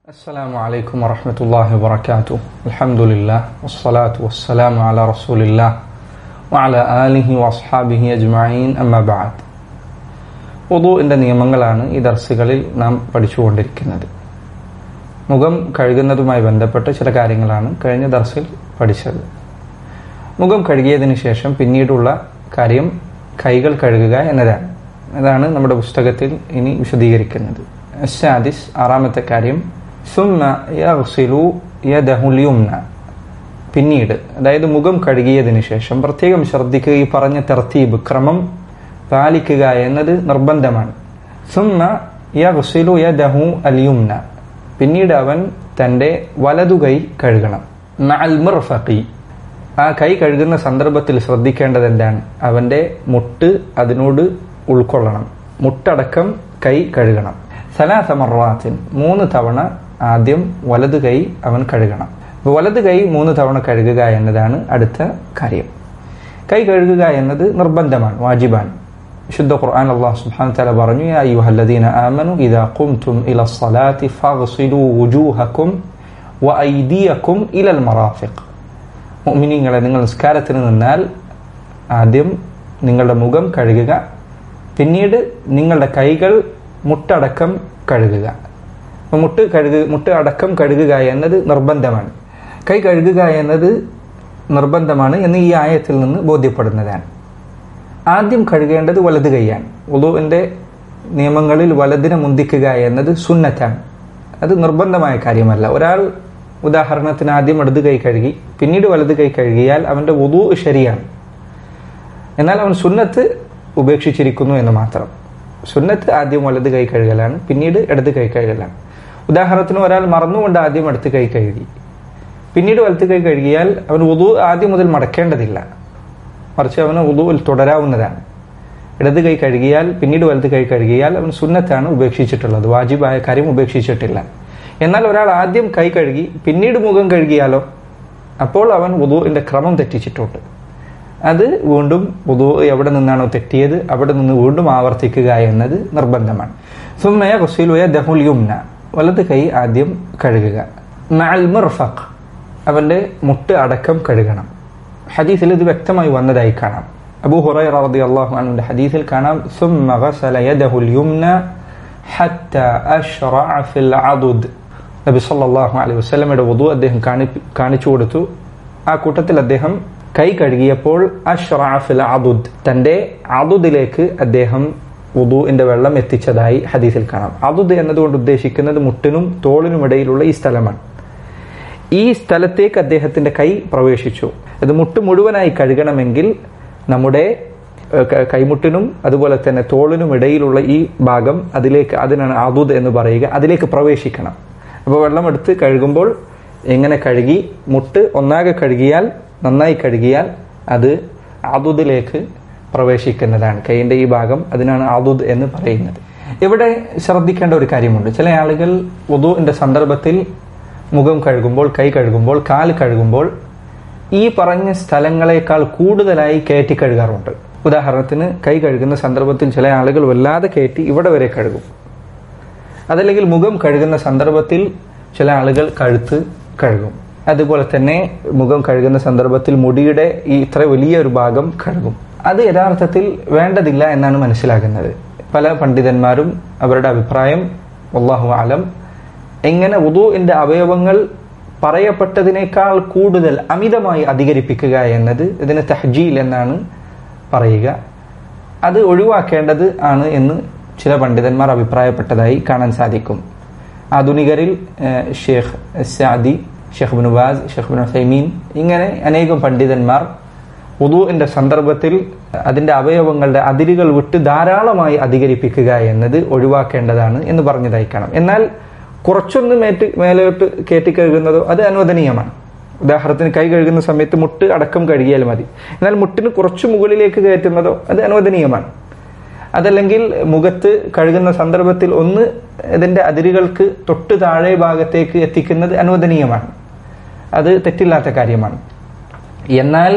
السلام عليكم ورحمة الله وبركاته الحمد لله والصلاة والسلام على رسول الله وعلى آله وأصحابه أجمعين أما بعد വുദുവിൻ്റെ നിയമങ്ങളാണ് ഈ ദർസുകളിൽ നാം പഠിച്ചുകൊണ്ടിരിക്കുന്നത് മുഖം കഴുകുന്നതുമായി ബന്ധപ്പെട്ട ചില കാര്യങ്ങളാണ് കഴിഞ്ഞ ദർസിൽ പഠിച്ചത് മുഖം കഴുകിയതിന് ശേഷം പിന്നീടുള്ള കാര്യം കൈകൾ കഴുകുക എന്നതാണ് അതാണ് നമ്മുടെ പുസ്തകത്തിൽ ഇനി വിശദീകരിക്കുന്നത് അസാദിസ് ആറാമത്തെ കാര്യം സുന്ന യഗ്സിലു യദഹുൽ യുംന പിന്നീട് അതായത് മുഖം കഴുകിയതിനു ശേഷം പ്രത്യേകം ശ്രദ്ധിക്കുക ഈ പറഞ്ഞ തർത്തീബ് ക്രമം പാലിക്കുക എന്നത് നിർബന്ധമാണ് സുന്ന യഗ്സിലു യദഹു അൽ യുംന പിന്നീട് അവൻ തൻ്റെ വലതുകൈ കഴുകണം മഅൽ മിർഫഖി ആ കൈ കഴുകുന്ന സന്ദർഭത്തിൽ ശ്രദ്ധിക്കേണ്ടത് എന്താണ് അവന്റെ മുട്ട് അതിനോട് ഉൾക്കൊള്ളണം മുട്ടടക്കം കൈ കഴുകണം സലാസ മറാത്തിൻ മൂന്ന് തവണ ആദ്യം വലത് കൈ അവൻ കഴുകണം അപ്പോൾ വലത് കൈ മൂന്ന് തവണ കഴുകുക എന്നതാണ് അടുത്ത കാര്യം കൈ കഴുകുക എന്നത് നിർബന്ധമാണ് വാജിബാണ് വിശുദ്ധ ഖുർആൻ അള്ളാഹു സുബ്ഹാനഹു തആല പറഞ്ഞു യാ അയ്യുഹല്ലദീന ആമനു ഇദാ ഖുംതും ഇല സ്വലാത്തി ഫഗ്സിലു വുജൂഹക്കും വഅയ്ദിയക്കും ഇലൽ മറാഫിഖ് മുഅ്മിനീങ്ങളെ നിങ്ങൾ നിസ്കാരത്തിന് നിന്നാൽ ആദ്യം നിങ്ങളുടെ മുഖം കഴുകുക പിന്നീട് നിങ്ങളുടെ കൈകൾ മുട്ടടക്കം കഴുകുക അപ്പോൾ മുട്ട് കഴുകു മുട്ട് അടക്കം കഴുകുക എന്നത് നിർബന്ധമാണ് കൈ കഴുകുക എന്നത് നിർബന്ധമാണ് എന്ന് ഈ ആയത്തിൽ നിന്ന് ബോധ്യപ്പെടുന്നതാണ് ആദ്യം കഴുകേണ്ടത് വലത് കൈയാണ് ഉളുവിൻ്റെ നിയമങ്ങളിൽ വലതിനെ മുന്തിക്കുക എന്നത് സുന്നത്താണ് അത് നിർബന്ധമായ കാര്യമല്ല ഒരാൾ ഉദാഹരണത്തിന് ആദ്യം ഇടത് കൈ കഴുകി പിന്നീട് വലത് കൈ കഴുകിയാൽ അവൻ്റെ ഉദു ശരിയാണ് എന്നാൽ അവൻ സുന്നത്ത് ഉപേക്ഷിച്ചിരിക്കുന്നു എന്ന് മാത്രം സുന്നത്ത് ആദ്യം വലത് കൈ കഴുകലാണ് പിന്നീട് ഇടത് കൈ കഴുകലാണ് ഉദാഹരണത്തിന് ഒരാൾ മറന്നുകൊണ്ട് ആദ്യം ഇടത്ത് കൈ കഴുകി പിന്നീട് വലത്ത് കൈ കഴുകിയാൽ അവൻ ഉദു ആദ്യം മുതൽ മടക്കേണ്ടതില്ല മറിച്ച് അവന് ഉദുവിൽ തുടരാവുന്നതാണ് ഇടത് കൈ കഴുകിയാൽ പിന്നീട് വലത്ത് കൈ കഴുകിയാൽ അവൻ സുന്നത്താണ് ഉപേക്ഷിച്ചിട്ടുള്ളത് വാജിബായ കാര്യം ഉപേക്ഷിച്ചിട്ടില്ല എന്നാൽ ഒരാൾ ആദ്യം കൈ കഴുകി പിന്നീട് മുഖം കഴുകിയാലോ അപ്പോൾ അവൻ വുദുവിന്റെ ക്രമം തെറ്റിച്ചിട്ടുണ്ട് അത് വീണ്ടും വുദു എവിടെ നിന്നാണോ തെറ്റിയത് അവിടെ നിന്ന് വീണ്ടും ആവർത്തിക്കുക എന്നത് നിർബന്ധമാണ് സുമ്മയ ഖുസീലുയ ദഹുൽ യുംന വലത് കൈ ആദ്യം കഴുകുക മഅൽ മുർഫഖ് അവന്റെ മുട്ട് അടക്കം കഴുകണം ഹദീസിൽ ഇത് വ്യക്തമായി വന്നതായി കാണാം അബൂ ഹുറൈറ റളിയല്ലാഹു അൻഹുവിന്റെ ഹദീസിൽ കാണാം സുമ്മ ഗസല യദഹുൽ യുംന ഹത്ത അഷ്റഅ ഫിൽ അദുദ് നബി സല്ലല്ലാഹു അലൈഹി വസല്ലമയുടെ വുദു അദ്ദേഹം കാണിച്ചു കൊടുത്തു ആ കൂട്ടത്തിൽ അദ്ദേഹം കൈ കഴുകിയപ്പോൾ അഷ്റഅ ഫിൽ അദുദ് തന്റെ അദുദിലേക്ക് അദ്ദേഹം വുദുവിന്റെ വെള്ളം എത്തിച്ചതായി ഹദീസിൽ കാണാം അദുദ് എന്നതുകൊണ്ട് ഉദ്ദേശിക്കുന്നത് മുട്ടിനും തോളിനും ഇടയിലുള്ള ഈ സ്ഥലമാണ് ഈ സ്ഥലത്തേക്ക് അദ്ദേഹത്തിന്റെ കൈ പ്രവേശിച്ചു അത് മുട്ട് മുഴുവനായി കഴുകണമെങ്കിൽ നമ്മുടെ കൈമുട്ടിനും അതുപോലെ തന്നെ തോളിനും ഇടയിലുള്ള ഈ ഭാഗം അതിലേക്ക് അതിനാണ് ആദൂദ് എന്ന് പറയുക അതിലേക്ക് പ്രവേശിക്കണം അപ്പോൾ വെള്ളമെടുത്ത് കഴുകുമ്പോൾ എങ്ങനെ കഴുകി മുട്ട് ഒന്നാകെ കഴുകിയാൽ നന്നായി കഴുകിയാൽ അത് ആദൂദിലേക്ക് പ്രവേശിക്കുന്നതാണ് കൈയിന്റെ ഈ ഭാഗം അതിനാണ് ആദൂദ് എന്ന് പറയുന്നത് ഇവിടെ ശ്രദ്ധിക്കേണ്ട ഒരു കാര്യമുണ്ട് ചില ആളുകൾ വധുവിന്റെ സന്ദർഭത്തിൽ മുഖം കഴുകുമ്പോൾ കൈ കഴുകുമ്പോൾ കാൽ കഴുകുമ്പോൾ ഈ പറഞ്ഞ സ്ഥലങ്ങളെക്കാൾ കൂടുതലായി കയറ്റി കഴുകാറുണ്ട് ഉദാഹരണത്തിന് കൈ കഴുകുന്ന സന്ദർഭത്തിൽ ചില ആളുകൾ വല്ലാതെ കയറ്റി ഇവിടെ വരെ കഴുകും അതല്ലെങ്കിൽ മുഖം കഴുകുന്ന സന്ദർഭത്തിൽ ചില ആളുകൾ കഴുത്ത് കഴുകും അതുപോലെ തന്നെ മുഖം കഴുകുന്ന സന്ദർഭത്തിൽ മുടിയുടെ ഈ ഇത്ര വലിയ ഒരു ഭാഗം കഴുകും അത് യഥാർത്ഥത്തിൽ വേണ്ടതില്ല എന്നാണ് മനസ്സിലാക്കുന്നത് പല പണ്ഡിതന്മാരും അവരുടെ അഭിപ്രായം അള്ളാഹു ആലം എങ്ങനെ വുദുവിന്റെ അവയവങ്ങൾ പറയപ്പെട്ടതിനേക്കാൾ കൂടുതൽ അമിതമായി അധികരിപ്പിക്കുക എന്നത് ഇതിന് തഹ്ജീൽ എന്നാണ് പറയുക അത് ഒഴിവാക്കേണ്ടത് ആണ് എന്ന് ചില പണ്ഡിതന്മാർ അഭിപ്രായപ്പെട്ടതായി കാണാൻ സാധിക്കും ആധുനികരിൽ Sheikh Saadi Sheikh Bin Baz Sheikh Bin ഹൈമീൻ ഇങ്ങനെ അനേകം പണ്ഡിതന്മാർ വുദുവിന്റെ സന്ദർഭത്തിൽ അതിന്റെ അവയവങ്ങളുടെ അതിരുകൾ വിട്ട് ധാരാളമായി അധികരിപ്പിക്കുക എന്നത് ഒഴിവാക്കേണ്ടതാണ് എന്ന് പറഞ്ഞതായി കാണാം എന്നാൽ കുറച്ചൊന്ന് മേറ്റ് മേലോട്ട് കയറ്റി കഴുകുന്നതോ അത് അനുവദനീയമാണ് ഉദാഹരണത്തിന് കൈ കഴുകുന്ന സമയത്ത് മുട്ട് അടക്കം കഴുകിയാൽ മതി എന്നാൽ മുട്ടിന് കുറച്ച് മുകളിലേക്ക് കയറ്റുന്നതോ അത് അനുവദനീയമാണ് അതല്ലെങ്കിൽ മുഖത്ത് കഴുകുന്ന സന്ദർഭത്തിൽ ഒന്ന് ഇതിന്റെ അതിരുകൾക്ക് തൊട്ട് താഴെ ഭാഗത്തേക്ക് എത്തിക്കുന്നത് അനുവദനീയമാണ് അത് തെറ്റില്ലാത്ത കാര്യമാണ് എന്നാൽ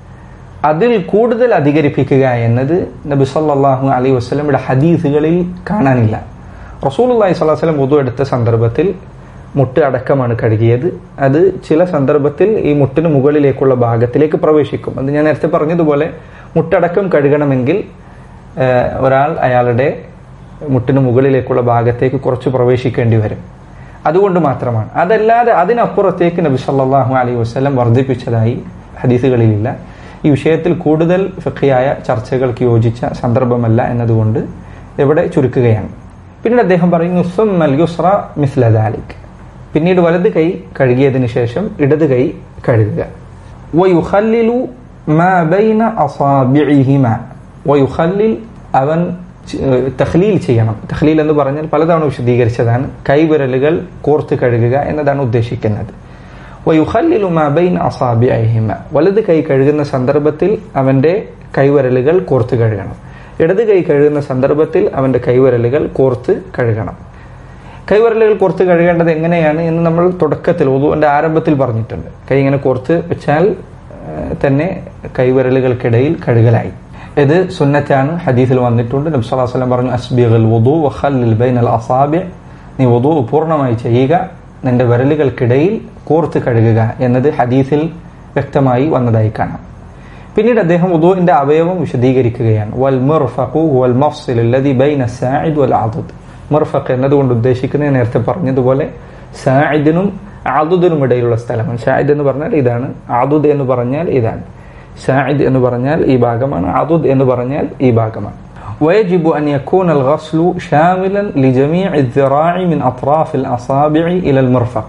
അതിൽ കൂടുതൽ അധികരിപ്പിക്കുക എന്നത് നബി സല്ലല്ലാഹു അലൈഹി വസല്ലമയുടെ ഹദീസുകളിൽ കാണാനില്ല റസൂലുള്ളാഹി സ്വല്ലല്ലാഹു അലൈഹി വസല്ലം വുദു എടുത്ത സന്ദർഭത്തിൽ മുട്ട് അടക്കമാണ് കഴുകിയത് അത് ചില സന്ദർഭത്തിൽ ഈ മുട്ടിന് മുകളിലേക്കുള്ള ഭാഗത്തിലേക്ക് പ്രവേശിക്കും അത് ഞാൻ നേരത്തെ പറഞ്ഞതുപോലെ മുട്ടടക്കം കഴുകണമെങ്കിൽ ഏഹ്, ഒരാൾ അയാളുടെ മുട്ടിന് മുകളിലേക്കുള്ള ഭാഗത്തേക്ക് കുറച്ച് പ്രവേശിക്കേണ്ടി വരും അതുകൊണ്ട് മാത്രമാണ് അതല്ലാതെ അതിനപ്പുറത്തേക്ക് നബി സല്ലല്ലാഹു അലൈഹി വസല്ലം വർദ്ധിപ്പിച്ചതായി ഹദീസുകളിലില്ല ഈ വിഷയത്തിൽ കൂടുതൽ ഫിഖിയായ ചർച്ചകൾക്ക് യോജിച്ച സന്ദർഭമല്ല എന്നതുകൊണ്ട് ഇവിടെ ചുരുക്കുകയാണ് പിന്നീട് അദ്ദേഹം പറയുന്നു സുമ്മൽ യുസ്ര മിസ്ല ദാലിക് പിന്നീട് വലത് കൈ കഴുകിയതിനു ശേഷം ഇടത് കൈ കഴുകുക വയുഖല്ലിലു മാ ബൈന അസാബിഇഹിമ വയുഖല്ലിൽ അവൻ ച- ഏഹ് തഖ്ലീൽ ചെയ്യണം തഖ്ലീൽ എന്ന് പറഞ്ഞാൽ പലതവണ വിശദീകരിച്ചതാണ് കൈവിരലുകൾ കോർത്ത് കഴുകുക എന്നതാണ് ഉദ്ദേശിക്കുന്നത് വയുഖല്ലിലു മാ ബൈന അസാബിഇഹിമ വലത് കൈ കഴുകുന്ന സന്ദർഭത്തിൽ അവന്റെ കൈവിരലുകൾ കോർത്ത് കഴുകണം ഇടത് കൈ കഴുകുന്ന സന്ദർഭത്തിൽ അവന്റെ കൈവിരലുകൾ കോർത്ത് കഴുകണം കൈവിരലുകൾ കോർത്ത് കഴുകേണ്ടത് എങ്ങനെയാണ് എന്ന് നമ്മൾ തുടക്കത്തിൽ ഒതുവിന്റെ ആരംഭത്തിൽ പറഞ്ഞിട്ടുണ്ട് കൈ ഇങ്ങനെ കോർത്ത് വെച്ചാൽ ആ, തന്നെ കൈവിരലുകൾക്കിടയിൽ കഴുകലായി ഇത് സുന്നത്താണ് ഹദീസിൽ വന്നിട്ടുണ്ട് നബി സല്ലല്ലാഹു അലൈഹി വസല്ലം പറഞ്ഞു അസ്ബിഗൽ വുദു വഖല്ലിൽ ബൈനൽ അസാബി നീ വുദു പൂർണ്ണമായി ചെയ്യുക നിന്റെ വിരലുകൾക്കിടയിൽ കോർത്ത് കഴുകുക എന്നത് ഹദീസിൽ വ്യക്തമായി വന്നതായി കാണാം പിന്നീട് അദ്ദേഹം ഉദുവിന്റെ അവയവം വിശദീകരിക്കുകയാണ് വൽ മിർഫഖു വൽ മഫ്സിൽ അല്ലദി ബൈന സാഇദ് വൽ അദദ് മിർഫഖ് എന്നതുകൊണ്ട് ഉദ്ദേശിക്കുന്നത് നേരത്തെ പറഞ്ഞതുപോലെ സായിദിനും ആദുദിനും ഇടയിലുള്ള സ്ഥലമാണ് ഷായിദ് എന്ന് പറഞ്ഞാൽ ഇതാണ് ആദുദ് എന്ന് പറഞ്ഞാൽ ഇതാണ് സായിദ് എന്ന് പറഞ്ഞാൽ ഈ ഭാഗമാണ് ആദുദ് എന്ന് പറഞ്ഞാൽ ഈ ഭാഗമാണ് ويجب أن يكون الغسل شاملا لجميع الذراع من أطراف الأصابع إلى المرفق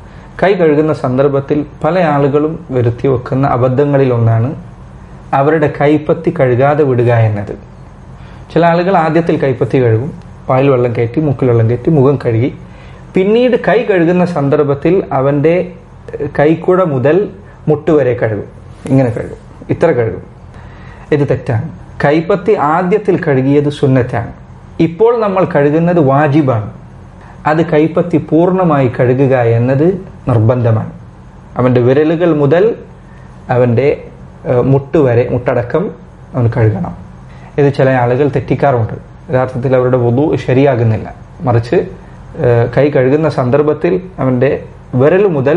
കൈ കഴുകുന്ന സന്ദർഭത്തിൽ പല ആളുകളും വരുത്തി വെക്കുന്ന അബദ്ധങ്ങളിൽ ഒന്നാണ് അവരുടെ കൈപ്പത്തി കഴുകാതെ വിടുക എന്നത് ചില ആളുകൾ ആദ്യത്തിൽ കൈപ്പത്തി കഴുകും വായിൽ വെള്ളം കയറ്റി മുക്കിൽ വെള്ളം കയറ്റി മുഖം കഴുകി പിന്നീട് കൈ കഴുകുന്ന സന്ദർഭത്തിൽ അവന്റെ ഏഹ്, കൈക്കുഴ മുതൽ മുട്ടുവരെ കഴുകും ഇങ്ങനെ കഴുകും ഇത്ര കഴുകും ഇത് തെറ്റാണ് കൈപ്പത്തി ആദ്യത്തിൽ കഴുകിയത് സുന്നത്താണ് ഇപ്പോൾ നമ്മൾ കഴുകുന്നത് വാജിബാണ് അത് കൈപ്പത്തി പൂർണ്ണമായി കഴുകുക എന്നത് നിർബന്ധമാണ് അവന്റെ വിരലുകൾ മുതൽ അവന്റെ ഏഹ്, മുട്ട് വരെ മുട്ടടക്കം അവൻ കഴുകണം ഇത് ചില ആളുകൾ തെറ്റിക്കാറുണ്ട് യഥാർത്ഥത്തിൽ അവരുടെ വധു ശരിയാകുന്നില്ല മറിച്ച് ഏഹ്, കൈ കഴുകുന്ന സന്ദർഭത്തിൽ അവന്റെ വിരൽ മുതൽ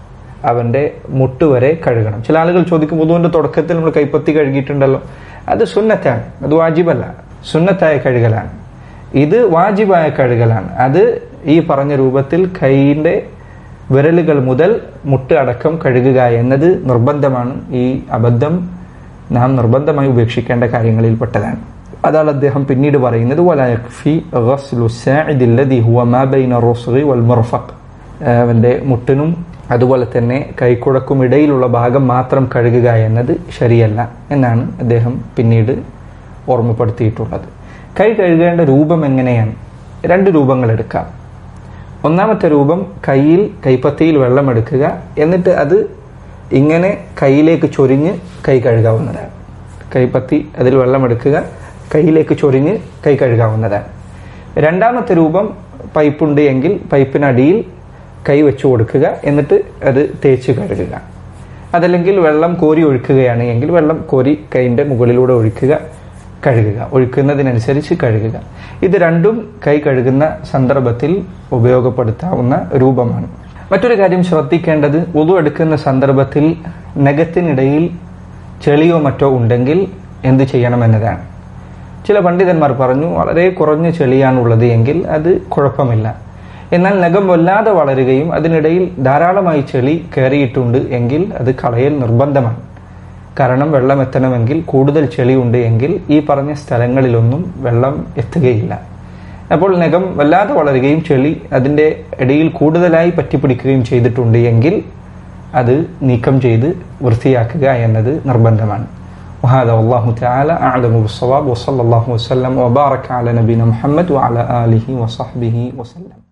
അവന്റെ മുട്ട് വരെ കഴുകണം ചില ആളുകൾ ചോദിക്കും വധുവിന്റെ തുടക്കത്തിൽ നമ്മൾ കൈപ്പത്തി കഴുകിയിട്ടുണ്ടല്ലോ അത് സുന്നത്താണ് അത് വാജിബല്ല സുന്നത്തായ കഴുകലാണ് ഇത് വാജിബായ കഴുകലാണ് അത് ഈ പറഞ്ഞ രൂപത്തിൽ കൈയിന്റെ വിരലുകൾ മുതൽ മുട്ട് അടക്കം കഴുകുക എന്നത് നിർബന്ധമാണ് ഈ അബദ്ധം നാം നിർബന്ധമായി ഉപേക്ഷിക്കേണ്ട കാര്യങ്ങളിൽപ്പെട്ടതാണ് അതാണ് അദ്ദേഹം പിന്നീട് പറയുന്നത് "വലാ യക്ഫി ഗസ്ലു സാഇദി അല്ലദി ഹുവ മാ ബൈന റുസ്ഗി വൽ മിർഫഖ്." അവന്റെ മുട്ടിനും അതുപോലെ തന്നെ കൈക്കുഴക്കും ഇടയിലുള്ള ഭാഗം മാത്രം കഴുകുക എന്നത് ശരിയല്ല എന്നാണ് അദ്ദേഹം പിന്നീട് ഓർമ്മപ്പെടുത്തിയിട്ടുള്ളത് കൈ കഴുകേണ്ട രൂപം എങ്ങനെയാണ് രണ്ട് രൂപങ്ങൾ എടുക്കാം ഒന്നാമത്തെ രൂപം കയ്യിൽ കൈപ്പത്തിയിൽ വെള്ളമെടുക്കുക എന്നിട്ട് അത് ഇങ്ങനെ കയ്യിലേക്ക് ചൊരിഞ്ഞ് കൈ കഴുകാവുന്നതാണ് കൈപ്പത്തി അതിൽ വെള്ളമെടുക്കുക കയ്യിലേക്ക് ചൊരിഞ്ഞ് കൈ കഴുകാവുന്നതാണ് രണ്ടാമത്തെ രൂപം പൈപ്പുണ്ട് എങ്കിൽ പൈപ്പിനടിയിൽ കൈ വെച്ചു കൊടുക്കുക എന്നിട്ട് അത് തേച്ച് കഴുകുക അതല്ലെങ്കിൽ വെള്ളം കോരി ഒഴിക്കുകയാണ് എങ്കിൽ വെള്ളം കോരി കൈൻ്റെ മുകളിലൂടെ ഒഴിക്കുക കഴുകുക ഒഴിക്കുന്നതിനനുസരിച്ച് കഴുകുക ഇത് രണ്ടും കൈ കഴുകുന്ന സന്ദർഭത്തിൽ ഉപയോഗപ്പെടുത്താവുന്ന രൂപമാണ് മറ്റൊരു കാര്യം ശ്രദ്ധിക്കേണ്ടത് ഉതു എടുക്കുന്ന സന്ദർഭത്തിൽ നഖത്തിനിടയിൽ ചെളിയോ മറ്റോ ഉണ്ടെങ്കിൽ എന്ത് ചെയ്യണമെന്നതാണ് ചില പണ്ഡിതന്മാർ പറഞ്ഞു വളരെ കുറഞ്ഞ ചെളിയാണുള്ളത് എങ്കിൽ അത് കുഴപ്പമില്ല എന്നാൽ നഖം വല്ലാതെ വളരുകയും അതിനിടയിൽ ധാരാളമായി ചെളി കയറിയിട്ടുണ്ട് എങ്കിൽ അത് കളയൽ നിർബന്ധമാണ് കാരണം വെള്ളം എത്തണമെങ്കിൽ കൂടുതൽ ചെളിയുണ്ട് എങ്കിൽ ഈ പറഞ്ഞ സ്ഥലങ്ങളിലൊന്നും വെള്ളം എത്തുകയില്ല അപ്പോൾ നഖം വല്ലാതെ വളരുകയും ചെളി അതിൻ്റെ ഇടയിൽ കൂടുതലായി പറ്റിപ്പിടിക്കുകയും ചെയ്തിട്ടുണ്ട് എങ്കിൽ അത് നീക്കം ചെയ്ത് വൃത്തിയാക്കുക എന്നത് നിർബന്ധമാണ് وهذا والله تعالى أعلم بالصواب وصلى الله وسلم وبارك على نبينا محمد وعلى آله وصحبه وسلم